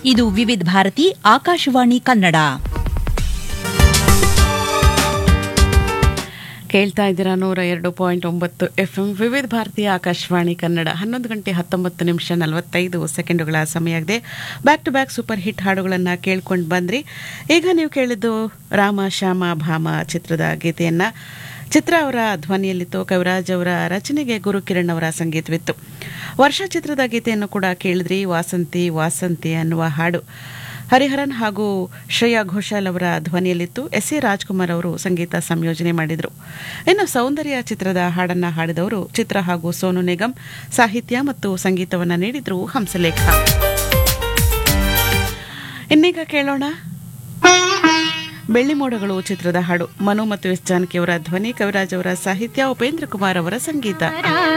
ಇದು ವಿವಿಧ ಭಾರತಿ ಆಕಾಶವಾಣಿ ಕನ್ನಡ ಕೇಳ್ತಾ ಇದ್ದೀರಾ ನೂರ ಎರಡು ಪಾಯಿಂಟ್ ಒಂಬತ್ತು ಎಫ್ ಎಂ ವಿವಿಧ ಭಾರತೀಯ ಆಕಾಶವಾಣಿ ಕನ್ನಡ ಹನ್ನೊಂದು ಗಂಟೆ ಹತ್ತೊಂಬತ್ತು ನಿಮಿಷ ನಲವತ್ತೈದು ಸೆಕೆಂಡುಗಳ ಸಮಯ ಆಗಿದೆ back to back super hit ಹಾಡುಗಳನ್ನು ಕೇಳ್ಕೊಂಡು ಬಂದ್ರಿ ಈಗ ನೀವು ಕೇಳಿದ್ದು ರಾಮ ಶ್ಯಾಮ ಭಾಮ ಚಿತ್ರದ ಗೀತೆಯನ್ನ ಚಿತ್ರ ಅವರ ಧ್ವನಿಯಲ್ಲಿತ್ತು ಕವಿರಾಜ್ ಅವರ ರಚನೆಗೆ ಗುರುಕಿರಣ್ ಅವರ ಸಂಗೀತವಿತ್ತು ವರ್ಷ ಚಿತ್ರದ ಗೀತೆಯನ್ನು ಕೂಡ ಕೇಳಿದ್ರಿ ವಾಸಂತಿ ವಾಸಂತಿ ಅನ್ನುವ ಹಾಡು ಹರಿಹರನ್ ಹಾಗೂ ಶ್ರೇಯಾ ಘೋಷಾಲ್ ಅವರ ಧ್ವನಿಯಲ್ಲಿತ್ತು ಎಸ್ ಎ ರಾಜ್ಕುಮಾರ್ ಅವರು ಸಂಗೀತ ಸಂಯೋಜನೆ ಮಾಡಿದರು ಇನ್ನು ಸೌಂದರ್ಯ ಚಿತ್ರದ ಹಾಡನ್ನ ಹಾಡಿದವರು ಚಿತ್ರ ಹಾಗೂ ಸೋನು ನಿಗಮ್ ಸಾಹಿತ್ಯ ಮತ್ತು ಸಂಗೀತವನ್ನ ನೀಡಿದ್ರು ಹಂಸಲೇಖ ಇನ್ನೀಗ ಕೇಳೋಣ ಬೆಳ್ಳಿ ಮೋಡಗಳು ಚಿತ್ರದ ಹಾಡು ಮನು ಮತ್ತು ಎಸ್ ಜಾನಕಿ ಅವರ ಧ್ವನಿ ಕವಿರಾಜ್ ಅವರ ಸಾಹಿತ್ಯ ಉಪೇಂದ್ರ ಕುಮಾರ್ ಅವರ ಸಂಗೀತ